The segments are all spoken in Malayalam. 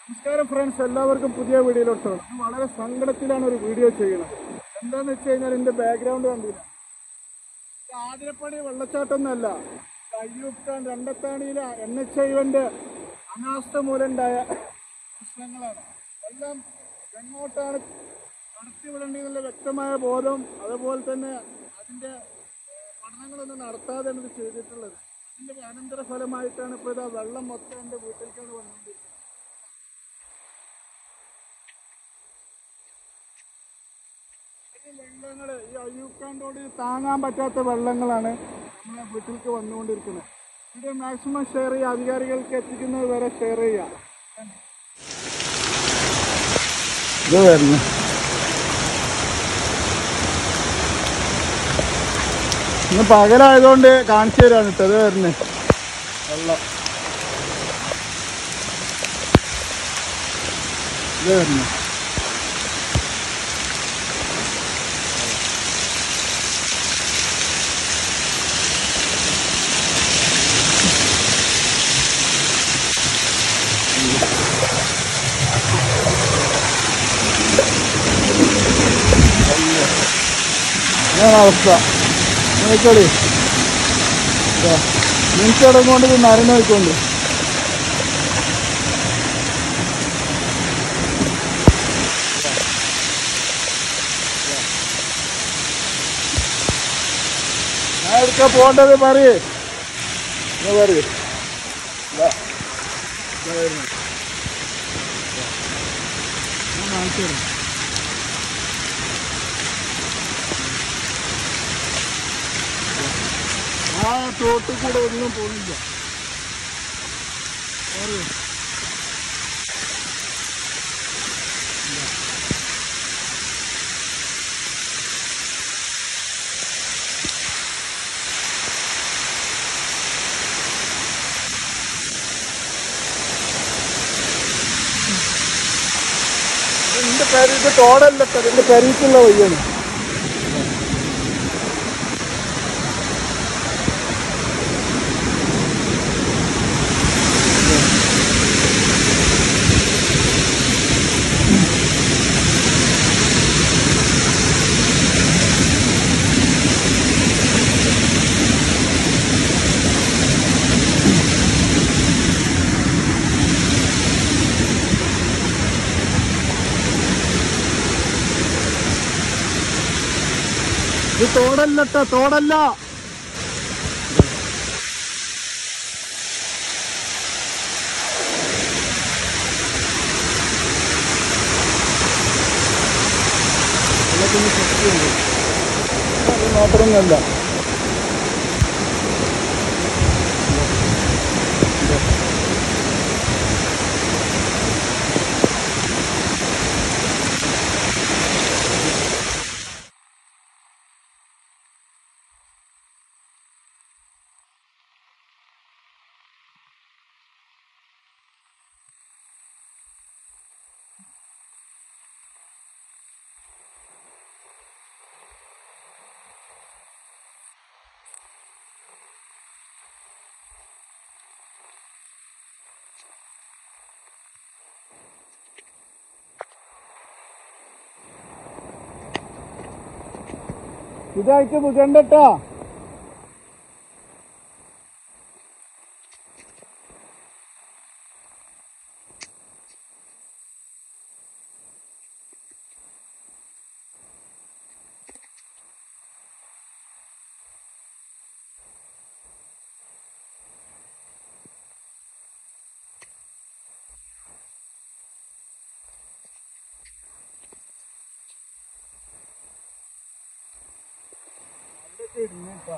നമസ്കാരം ഫ്രണ്ട്സ് എല്ലാവർക്കും പുതിയ വീഡിയോയിലോട്ട് സ്വാഗതം. ഞാൻ വളരെ സങ്കടത്തിലാണ് ഒരു വീഡിയോ ചെയ്യുന്നത് എന്താന്ന് വെച്ച് കഴിഞ്ഞാൽ എന്റെ ബാക്ക്ഗ്രൗണ്ട് കണ്ടില്ല ഇത് ആതിരപ്പള്ളി വെള്ളച്ചാട്ടമൊന്നല്ല ഇത് അയ്യൂബ് ഖാൻ രണ്ടത്താണിയിലെ എൻ എച്ച് ഐവന്റെ അനാസ്ഥ മൂലമുണ്ടായ പ്രശ്നങ്ങളാണ് എല്ലാം എങ്ങോട്ടാണ് നടത്തിവിടേണ്ടതെന്നുള്ള വ്യക്തമായ ബോധം അതുപോലെ തന്നെ അതിന്റെ ഏഹ്, പഠനങ്ങളൊന്നും നടത്താതെയാണ് ഇത് ചെയ്തിട്ടുള്ളത് അതിന്റെ അനന്തര ഫലമായിട്ടാണ് ഇപ്പോൾ ഇതാ വെള്ളം മൊത്തം എൻ്റെ വീട്ടിലേക്കാണ് വന്നുകൊണ്ടിരിക്കുന്നത് ഈ വെള്ളങ്ങള് ഈ അയ്യൂക്കാണ്ടോട് താങ്ങാൻ പറ്റാത്ത വെള്ളങ്ങളാണ് നമ്മളെ വീട്ടിലേക്ക് വന്നുകൊണ്ടിരിക്കുന്നത് വീഡിയോ മാക്സിമം ഷെയർ ചെയ്യുക അധികാരികൾക്ക് എത്തിക്കുന്നത് വരെ ഷെയർ ചെയ്യുക ഇത് വരുന്നു ഇന്ന് പകലായതുകൊണ്ട് കാണിച്ചു തരാണ് കേട്ടോ ഇത് വരുന്നേ വെള്ളം ഇത് വരുന്നു ഇതാണ് അവസ്ഥ നോക്കളി നിമിഷം കൊണ്ട് ഇത് നരന നോക്കൊണ്ട് ഞാൻ എടുക്കാൻ പോകേണ്ടത് പറയേ പറയൂ ഞാൻ കാണിച്ചു തരാം ആ തോട്ടിൽ കൂടെ ഒന്നും പോണില്ല പറയൂ. ഇതിന്റെ പേര് ഇത് തോടല്ല കേട്ടോ, ഇതിന്റെ പെരീക്കുള്ള വയ്യാണ് ഇത് തോടല്ല ട്ടോ, തോടല്ല വെള്ളത്തിന് ശക്തിയുണ്ട്. അത് മാത്രമൊന്നുമല്ല ഇതായിട്ട് മുഖണ്ടട്ടാ ഇടുന്നേട്ടാ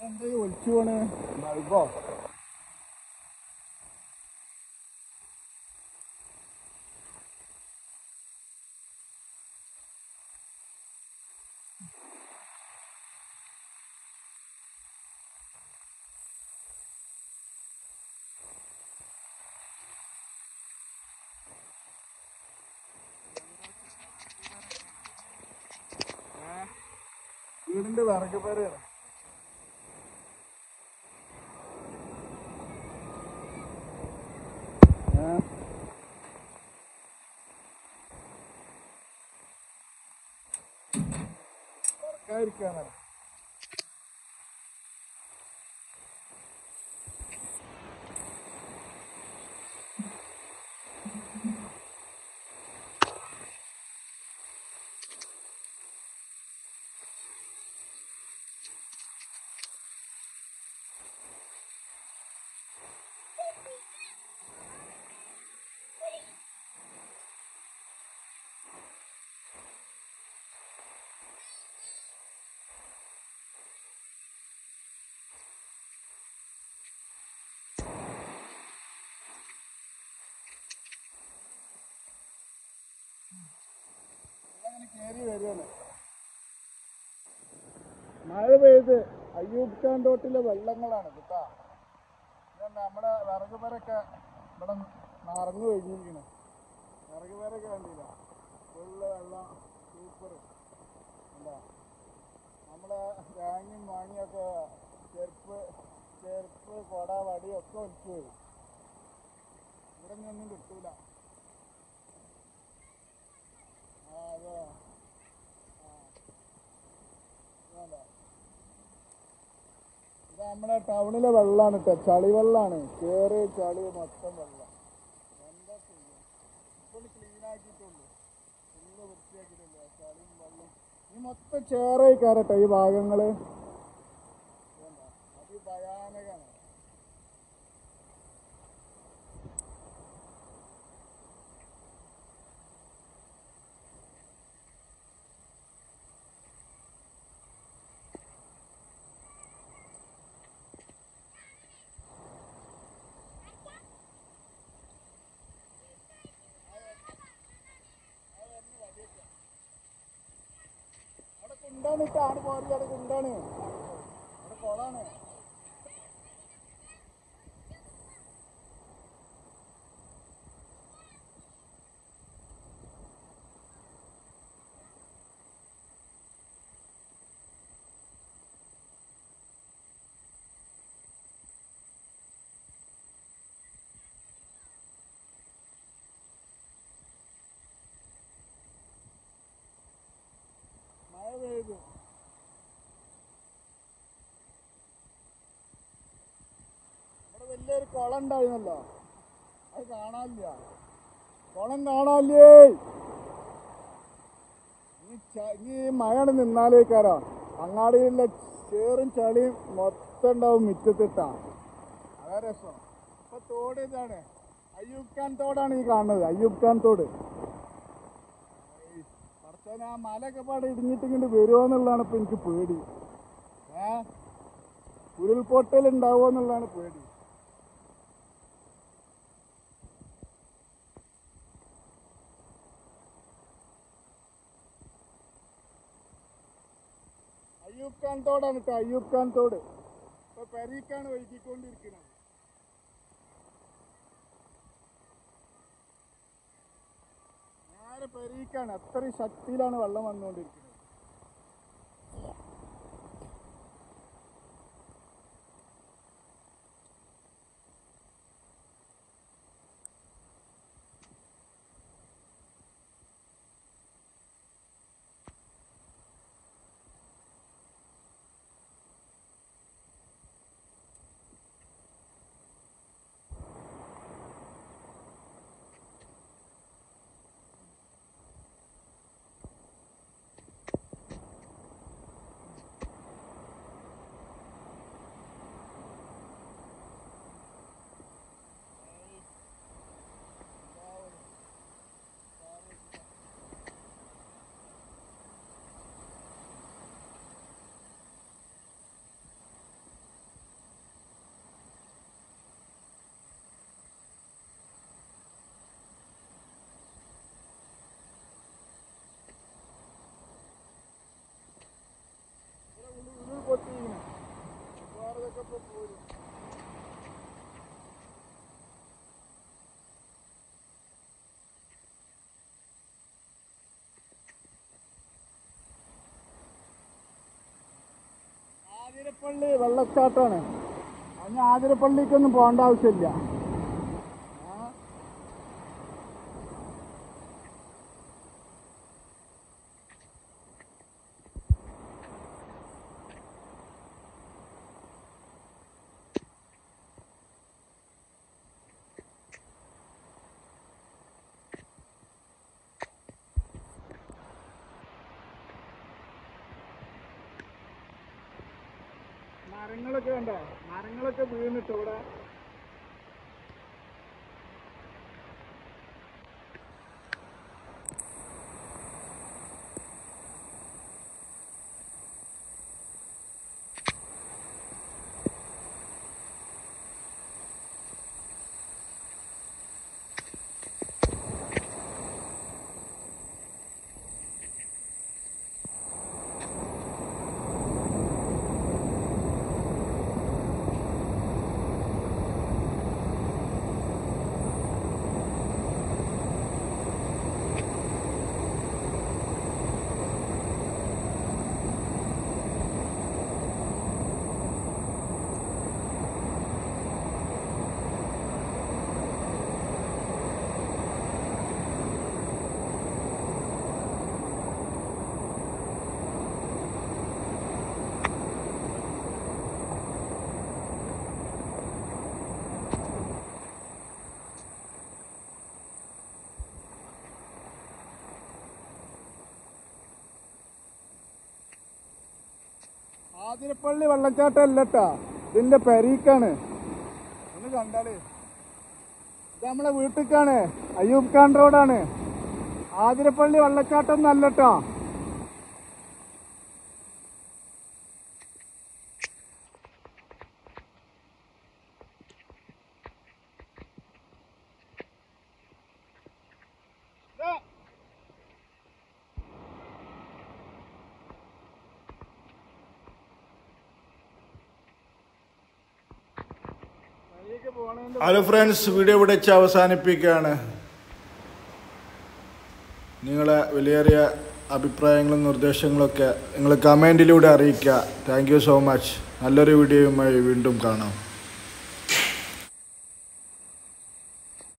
എന്താ ഒളിച്ചു പോണ് ബൾബോ വീടിന്റെ വിറക് പേരാണ് ഇരിക്കാനാണ് അങ്ങനെ കേറി വരികയാണ് മഴ പെയ്ത് അയ്യൂബ് ഖാൻ തോട്ടിലെ വെള്ളങ്ങളാണ് കേട്ടാ ഇതുണ്ട് നമ്മുടെ വിറക് പേരൊക്കെ ഇവിടെ നിറഞ്ഞു കഴിഞ്ഞിരിക്കുന്നു വിറക് പേരൊക്കെ കണ്ടില്ല ഫുള്ള് വെള്ളം സൂപ്പർ എന്താ നമ്മളെ തേങ്ങയും മാങ്ങിയൊക്കെ ചെരുപ്പ് ചെരുപ്പ് കൊട വടി ഒക്കെ ഒലിച്ചു പോയി ഇവിടെ ഇനി ഒന്നും കിട്ടൂല ആ അതെ ആ ഇതാണ്ടോ. ഇത് നമ്മുടെ ടൗണിലെ വെള്ളമാണ് കേട്ടോ ചളി വെള്ളമാണ് കേറ് ചളി മൊത്തം വെള്ളം എന്താ ചെയ്യാ ഇപ്പൊ ക്ലീൻ ആക്കിയിട്ടുള്ളൂ ഫുള്ള് വൃത്തിയാക്കിയിട്ടുള്ളൂ ആ ചളിയും വെള്ളം ഈ മൊത്തം ചേറയിക്കാരട്ടോ ഈ ഭാഗങ്ങള് ഇതുണ്ടോ? അതിഭയാനകാണ് അവിടെ കുണ്ടാണ് ഇട്ട് ആണ് പോരി അവിടെ കുണ്ടാണ് അവിടെ കൊളാണ് മഴ പെയ്തു ഇവിടെ വലിയൊരു കുളം ഉണ്ടായിരുന്നല്ലോ അത് കാണാനില്ല കുളം കാണാനില്ലേ ഇനി ച- ഇനി ഈ മഴയാണ് നിന്നാലേക്കാരോ അങ്ങാടിയിലെ ചേറും ചളിയും മൊത്തം ഉണ്ടാവും മിറ്റത്തിട്ടാ അതാ രസം ഇപ്പൊ തോട് ഇതാണ് അയ്യൂബ് ഖാൻ തോടാണ് ഈ കാണുന്നത് അയ്യൂബ് ഖാൻ തോട് പടച്ചോനെ ആ മലയൊക്കെ പാടെ ഇടിഞ്ഞിട്ട് ഇങ്ങോട്ട് വരുമോ എന്നുള്ളതാണ് ഇപ്പൊ എനിക്ക് പേടി ഏ ഉരുൾപൊട്ടൽ ഉണ്ടാവുമോ എന്നുള്ളതാണ് പേടി അയ്യൂബ് ഖാൻ തോടാണ് കേട്ടോ അയ്യൂബ് ഖാൻ തോട് ഇപ്പൊ പെരീക്കാണ് ഒഴുകിക്കൊണ്ടിരിക്കുന്നത് നേരെ പെരീക്കാണ് അത്രയും ശക്തിയിലാണ് വെള്ളം വന്നുകൊണ്ടിരിക്കുന്നത് ആതിരപ്പള്ളി വെള്ളച്ചാട്ടമാണ് അതിന് ആതിരപ്പള്ളിക്കൊന്നും പോകേണ്ട ആവശ്യമില്ല ആ. മരങ്ങളൊക്കെ കണ്ടോ മരങ്ങളൊക്കെ വീണിട്ട് ഇവിടെ ആതിരപ്പള്ളി വെള്ളച്ചാട്ടം അല്ലട്ടാ ഇതിന്റെ പെരീക്കാണ് ഒന്ന് കണ്ടാള് ഇത് നമ്മളെ വീട്ടിക്കാണ് അയ്യൂബ് ഖാൻ റോഡാണ് ആതിരപ്പള്ളി വെള്ളച്ചാട്ടം ഒന്നും അല്ലട്ടോ ദാ. വഴിയൊക്കെ പോണേന്റെ ഹലോ ഫ്രണ്ട്സ് വീഡിയോ ഇവിടെ വെച്ച് അവസാനിപ്പിക്കുകയാണ് നിങ്ങളെ വിലയേറിയ അഭിപ്രായങ്ങളും നിർദ്ദേശങ്ങളൊക്കെ നിങ്ങൾ കമൻറ്റിലൂടെ അറിയിക്കുക താങ്ക് യു സോ മച്ച് നല്ലൊരു വീഡിയോയുമായി വീണ്ടും കാണാം